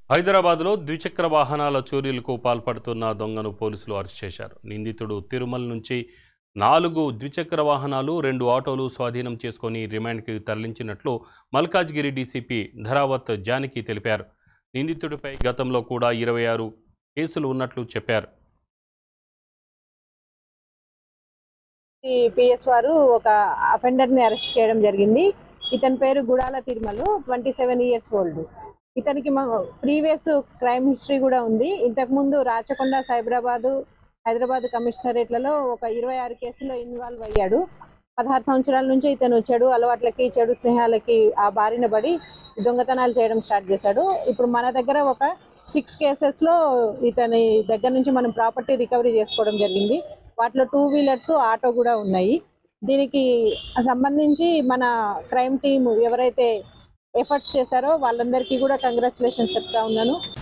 హైదరాబాద్లో ద్విచక్ర వాహనాల చోరీలకు పాల్పడుతున్న దొంగను పోలీసులు అరెస్ట్ చేశారు నిందితుడు తిరుమల నుంచి నాలుగు ద్విచక్ర వాహనాలు రెండు ఆటోలు స్వాధీనం చేసుకొని రిమాండ్కి తరలించినట్లు మల్కాజ్గిరి డీసీపీ ధరావత్ జానకి తెలిపారు నిందితుడిపై గతంలో కూడా ఇరవై ఆరు కేసులు ఉన్నట్లు చెప్పారు పిఎస్ వారు ఒక అఫెండర్ ని అరెస్ట్ చేయడం జరిగింది ఇతని పేరు Gudala Tirumalu twenty seven years old ఇతనికి ప్రీవియస్ క్రైమ్ హిస్టరీ కూడా ఉంది ఇంతకు ముందు రాచకొండ సైబరాబాద్ హైదరాబాద్ కమిషనరేట్లలో ఒక ఇరవై ఆరు కేసుల్లో ఇన్వాల్వ్ అయ్యాడు పదహారు సంవత్సరాల నుంచి ఇతను చెడు అలవాట్లకి చెడు స్నేహాలకి ఆ బారిన పడి దొంగతనాలు చేయడం స్టార్ట్ చేశాడు ఇప్పుడు మన దగ్గర ఒక సిక్స్ కేసెస్ లో ఇతని దగ్గర నుంచి మనం ప్రాపర్టీ రికవరీ చేసుకోవడం జరిగింది వాటిలో టూ వీలర్స్ ఆటో కూడా ఉన్నాయి దీనికి సంబంధించి మన క్రైమ్ టీమ్ ఎవరైతే ఎఫర్ట్స్ చేశారో వాళ్ళందరికీ కూడా కంగ్రాచులేషన్స్ చెప్తా ఉన్నాను